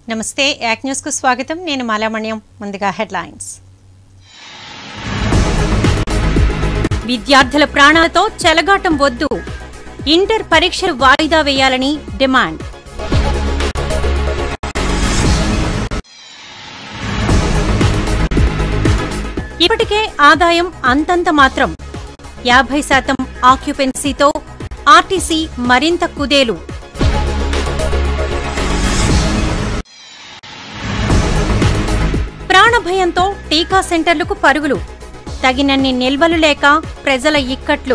నమస్తే యాక్ న్యూస్ కు స్వాగతం నేను మాలామణ్యం ముందుగా హెడ్లైన్స్ విద్యార్థుల ప్రాణాలతో చెలగాటం వద్దు ఇంటర్ పరీక్షలు వాయిదా వేయాలని డిమాండ్ ఇప్పటికే ఆదాయం అంతంత మాత్రం యాభై శాతం ఆక్యుపెన్సీతో ఆర్టీసీ మరింత కుదేలు ప్రాణభయంతో టీకా సెంటర్లకు పరుగులు తగినన్ని నిల్వలు లేక ప్రజల ఇక్కట్లు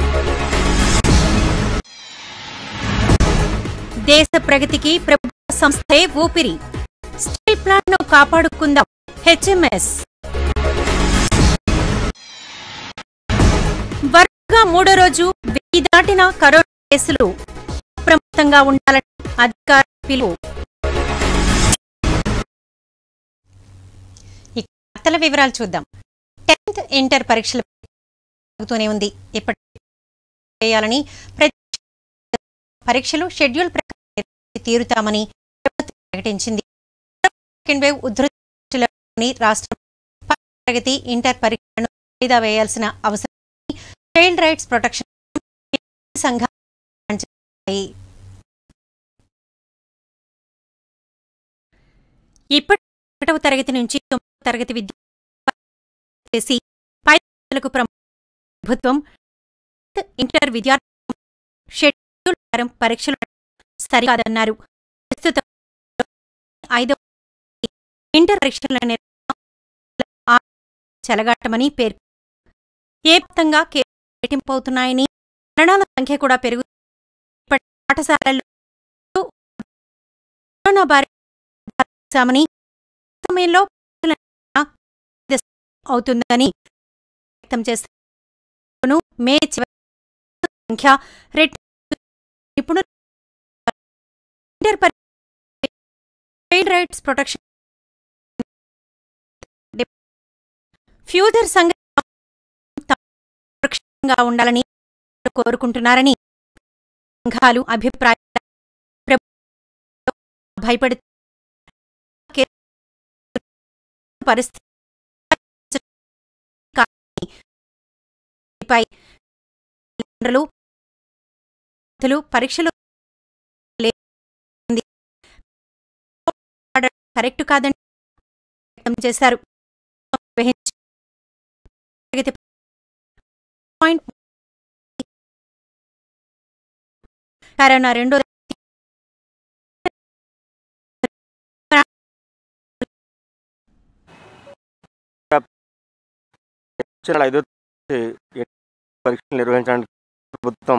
దేశ ప్రగతికి ప్రభుత్వ సంస్థే ఊపిరి స్టీల్ ప్లాంట్ ను కాపాడుకుందాం హెచ్ఎంఎస్ వరుసగా మూడో రోజు వెయ్యి దాటిన కరోనా కేసులు అప్రమత్తంగా ఉండాలని అధికార పిలుపు ఇక వార్తల వివరాలు చూద్దాం టెన్త్ ఇంటర్ పరీక్షలు సాగుతూనే ఉంది ఇప్పటికే చేయాలని ప్రతి పరీక్షలు షెడ్యూల్ ప్రకారం నిర్వహించి తీరుతామని ప్రభుత్వం ప్రకటించింది సెకండ్ వేవ్ ఉధృతిని రాష్ట్రం పదవ తరగతి ఇంటర్ పరీక్షలను వాయిదా వేయాల్సిన అవసరం చైల్డ్ రైట్స్ ప్రొటెక్షన్ సంఘాలు పనిచేస్తాయి. ఇప్పటి ఒకటవ తరగతి నుంచి తొమ్మిదవ తరగతి విద్య చేసి పై తరగతులకు ప్రమ- ప్రభుత్వం ఇంటర్ విద్యార్థులు షెడ్యూల్ ప్రకారం పరీక్షలు సరికాదన్నారు ప్రస్తుతం ఐదవ ఇంటర్ పరీక్షల నిర్వహణ ఆ- చెలగాటమని పేర్కొన్నారు ఏ మొత్తంగా కేసులు రెట్టింపవుతున్నాయని మరణాల సంఖ్య కూడా పెరుగు ఇప్పటి పాఠశాలల్లో కరోనా బారి పరీక్షామని సమయంలో పరీక్షల నిర్వహణ అవుతుందని వ్యక్తం చేస్తున్నారు మే చివరి సంఖ్య రెట్టింపు నిపుణులు ఇంటర్ పరీక్ష చైల్డ్ రైట్స్ ప్రొటెక్షన్ ఫ్యూచర్ సంఘ సురక్షితంగా ఉండాలని కోరుకుంటున్నారని సంఘాలు అభిప్రాయ భయపడుతూ పరిస్థితి పై తల్లిదండ్రులు విద్యార్థులు పరీక్షలు లేని కరెక్ట్ కాదని వ్యక్తం చేశారు నిర్వహించి తరగతి పాయింట్ కరోనా రెండో వచ్చే నెల ఐదో తేదీ పరీక్షలు నిర్వహించడానికి ప్రభుత్వం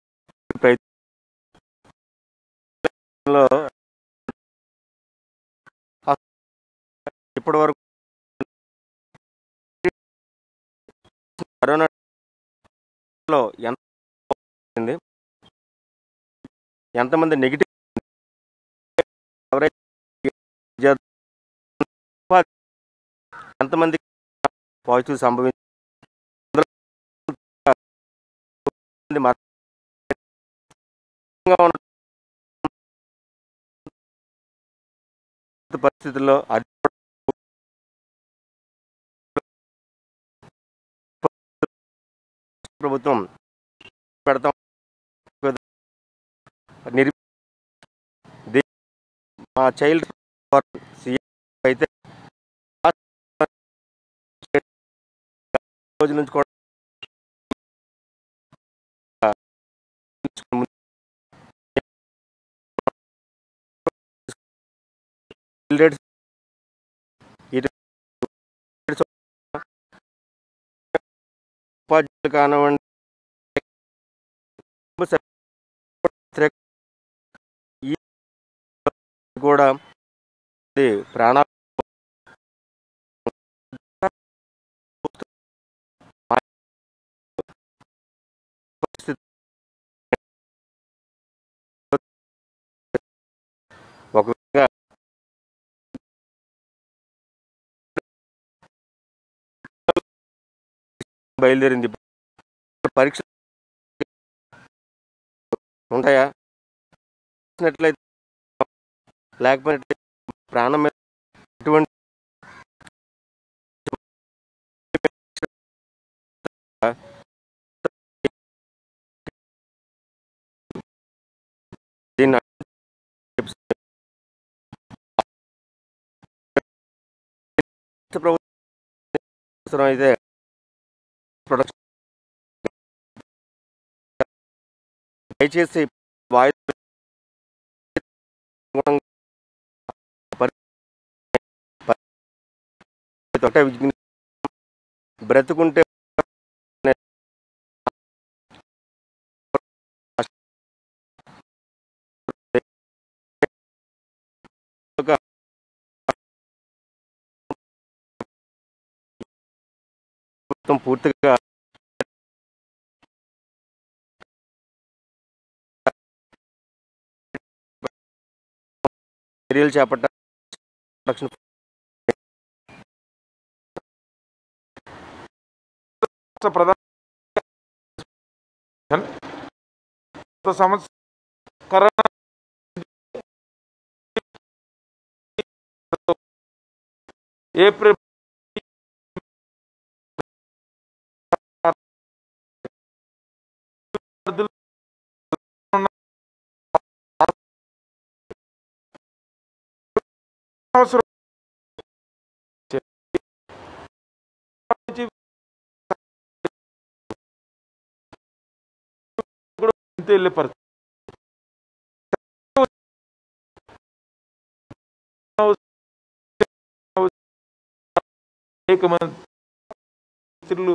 ప్రయత్నంలో ఇప్పటి వరకు కరోనాలో ఎంత వచ్చింది? ఎంతమంది నెగిటివ్ ఎవరైతే విద్యార్థులు ఎంతమంది పాజిటివ్ సంభవించి అందులో మంది మరణంగా ఉన్న పరిస్థితుల్లో అది ప్రభుత్వం పెడతాం నిర్ దే- మా చైల్డ్ సీఎం అయితే రోజు నుంచి కూడా రేట్స్ ఇటు ఉపాధ్యాయులు కానివ్వండి ఈ కూడా ఇది ప్రాణాలు పరిస్థితి ఒక విధంగా బయలుదేరింది పరీక్ష ఉంటాయా లేకపోయినట్లయితే ప్రాణం మీద ఎటువంటి దీన్ని ప్రభుత్వం అవసరం అయితే ప్రొడక్షన్ దయచేసి వాయు ఒకటే విజ్ఞ- బ్రతుకుంటే ఒక మొత్తం పూర్తిగా చర్యలు చేపట్ట రక్షణ రాష్ట్ర ప్రధాన గత సంవత్సరం కరోనా ఏప్రిల్ సంవత్సరం ఇంత వెళ్ళే పరిస్థితి అనేక మంది మిత్రులు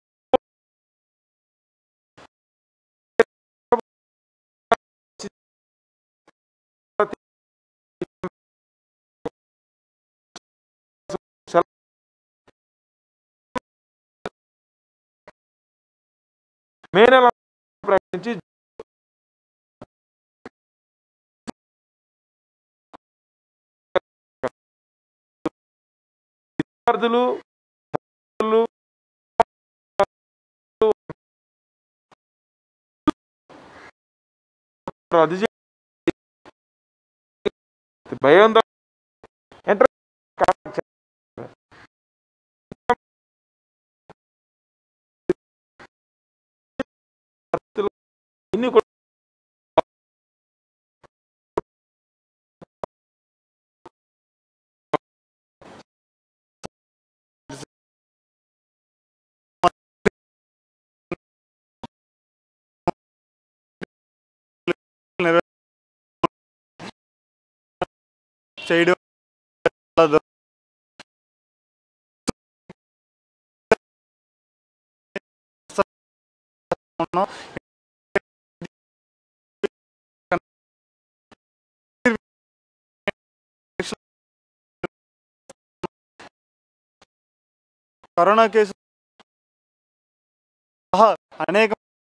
మే నెల ప్రకటించి విద్యార్థులు తల్లిదండ్రులు, రద్దు చే- భయం దా- ఎంటర్ ఇన్ని కూడా చేయడం కరోనా కేసు సహా అనేక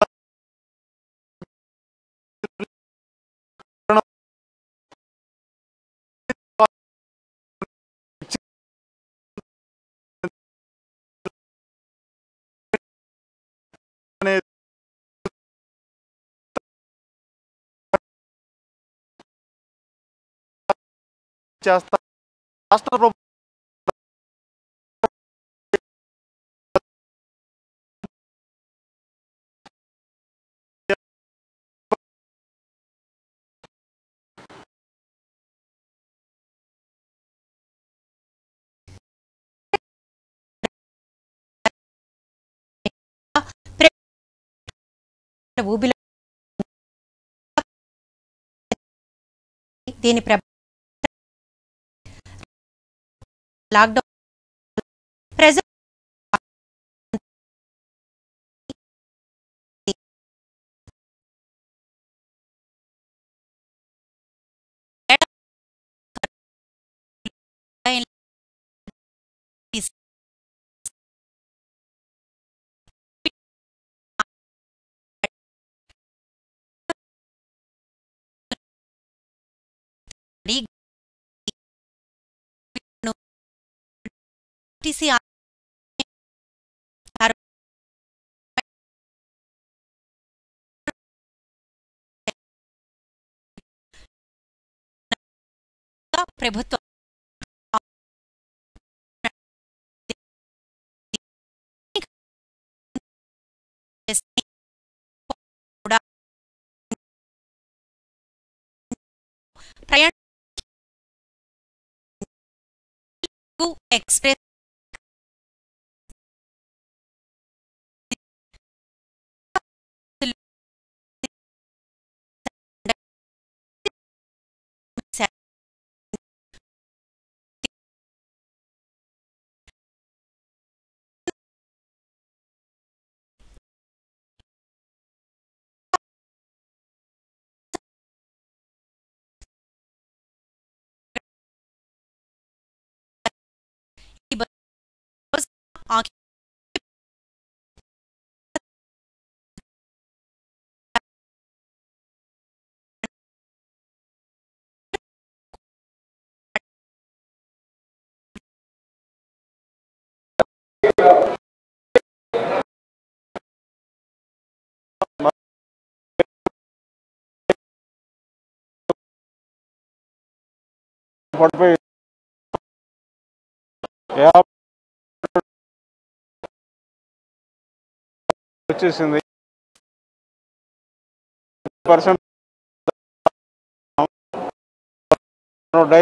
చేస్తా రాష్ట్ర ప్రభుత్వం ఊబిలో దీని ప్రభ లాక్డౌన్ ప్రజలు టీసీ ప్రభుత్వం చేసి కూడా ప్రయాణ ఎక్స్ప్రెస్ ఆకి పడిపోయి యాప్ వచ్చేసింది పర్సెంట్ డై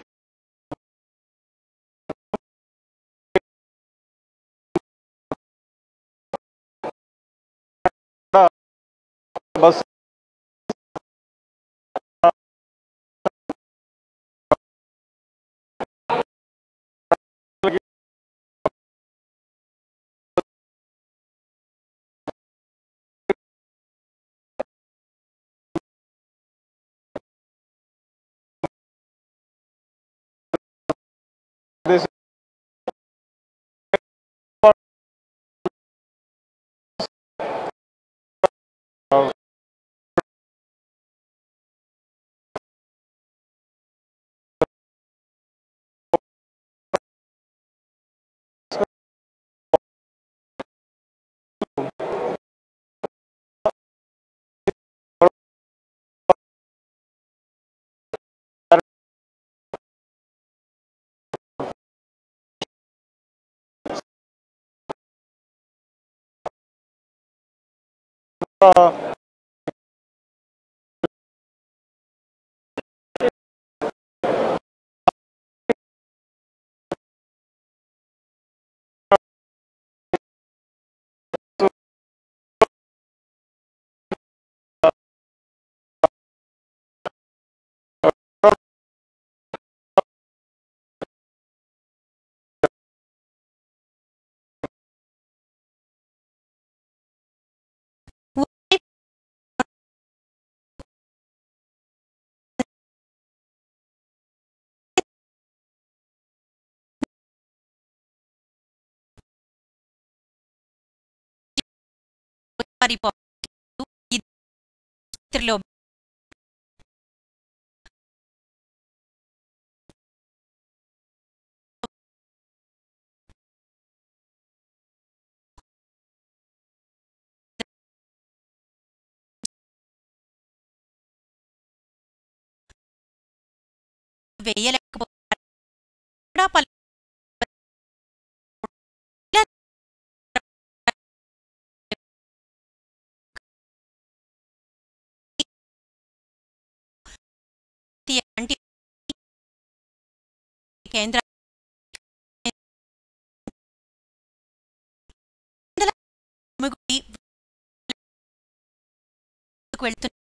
బస్ పారిపో ఇద్దరిలో వేయలేకపోతే అంటే కేంద్ర వెళ్తున్న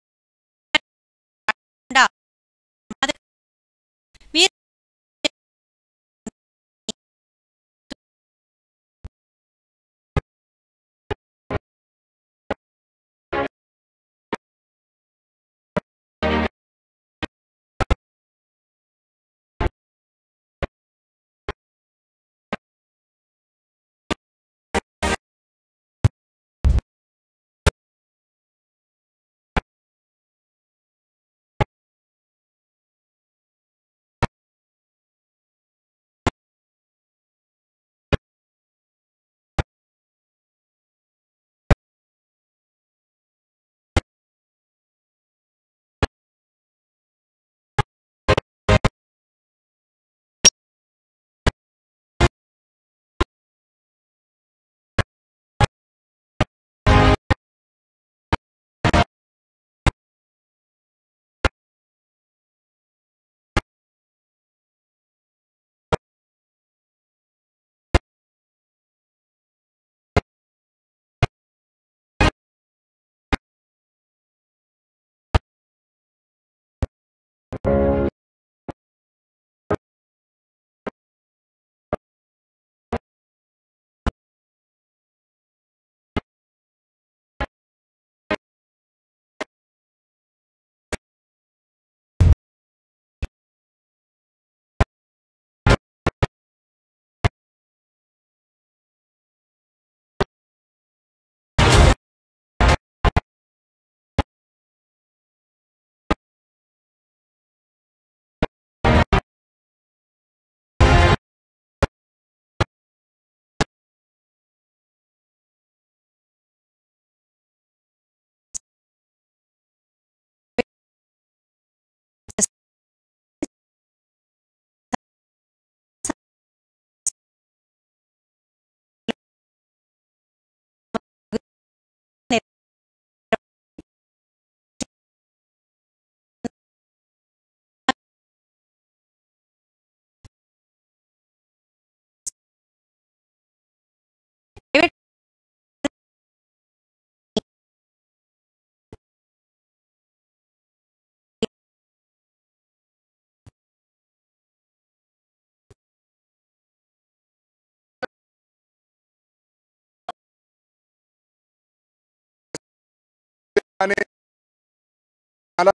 కానీ అలా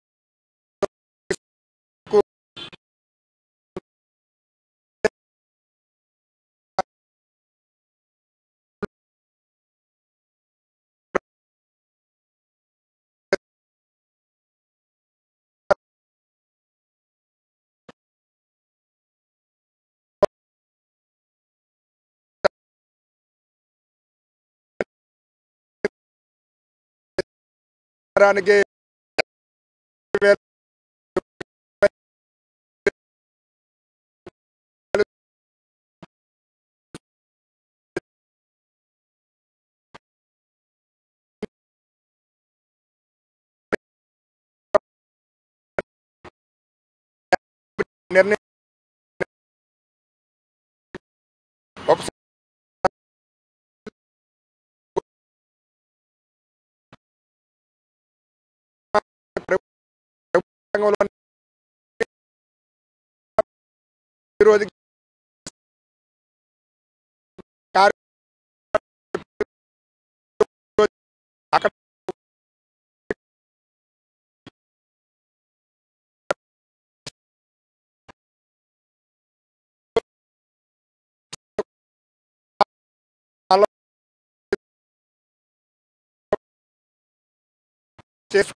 వారానికి నిర్ణయం ఉపస- రంగంలో ఈరోజు అక్కడ చేసు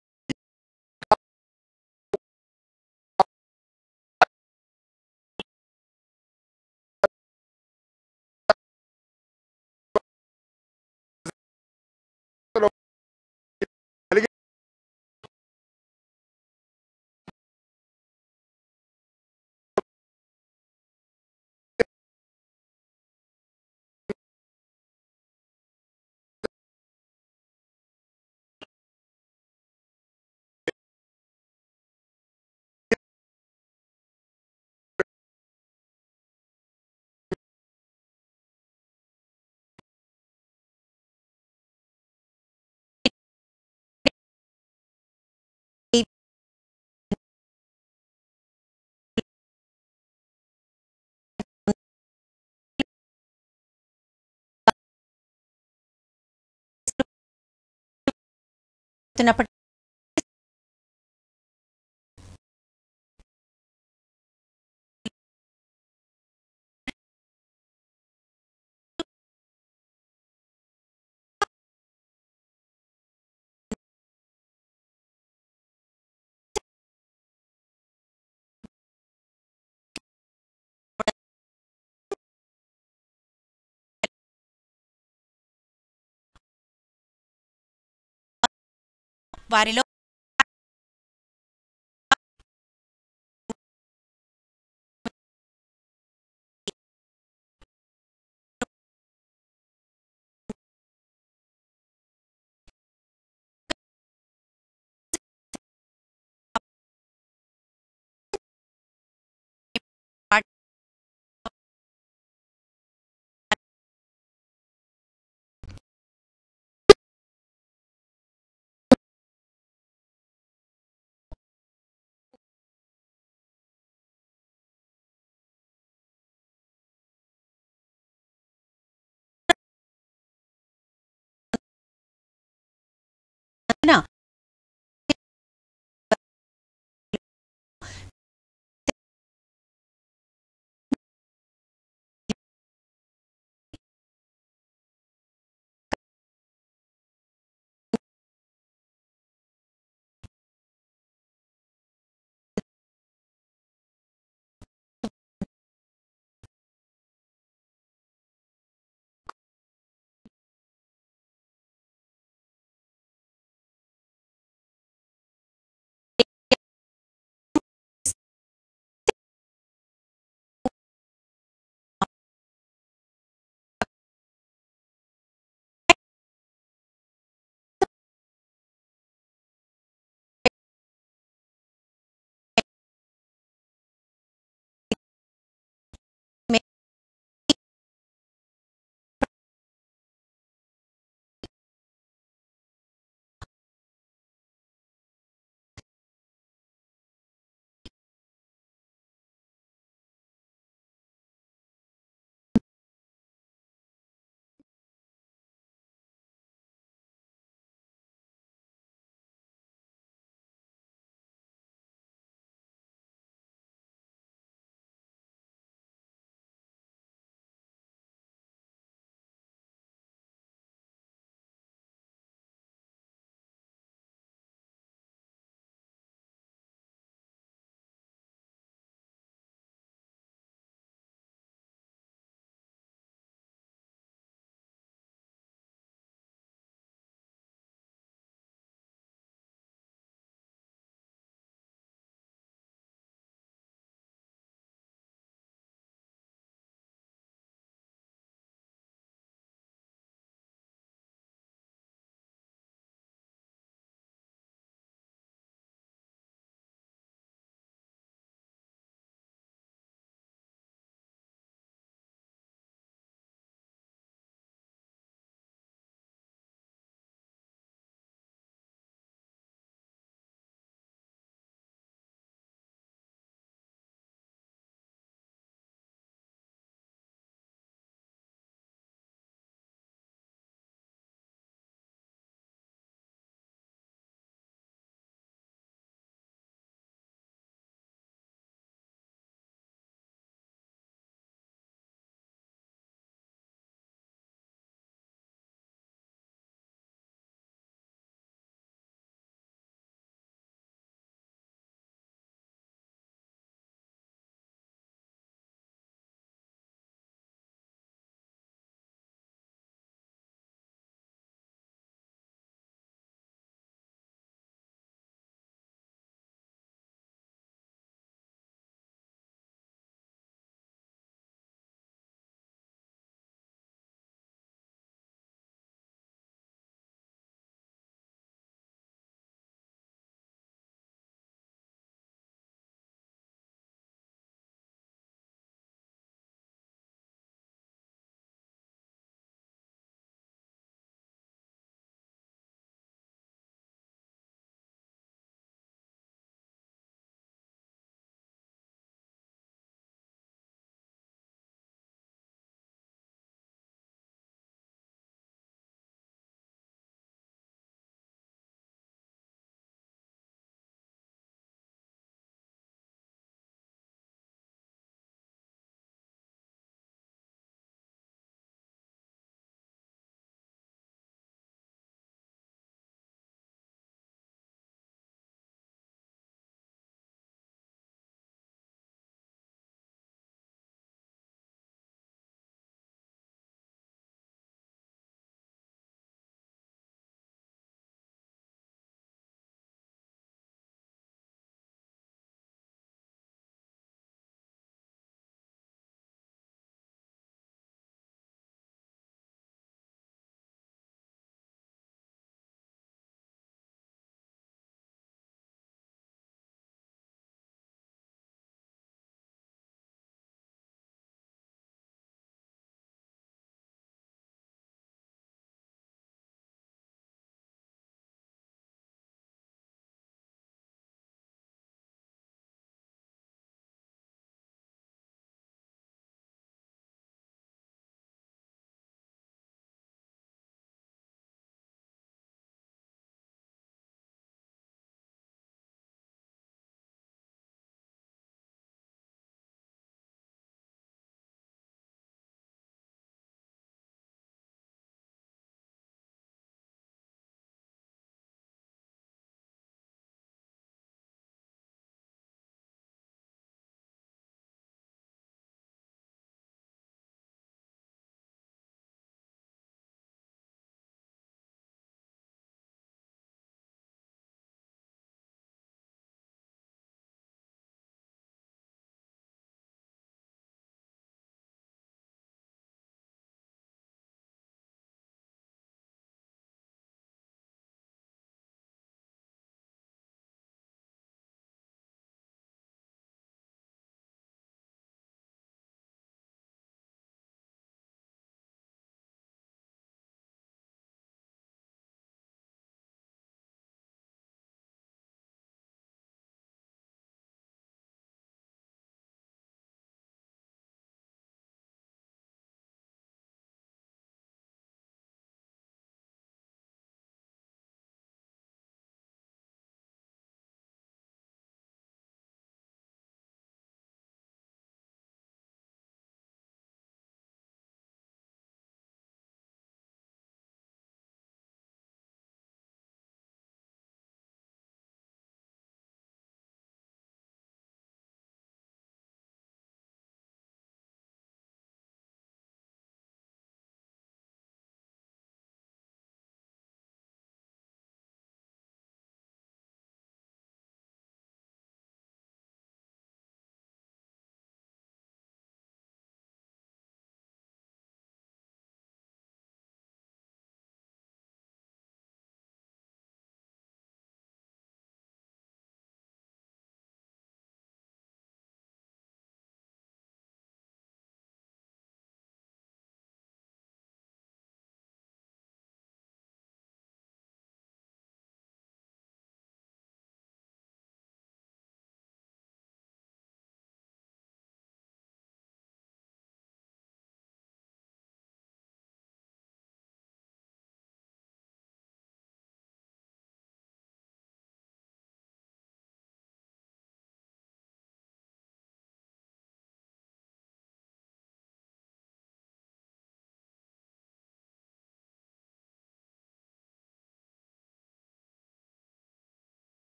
చెప్తున్నప్పటి వారిలో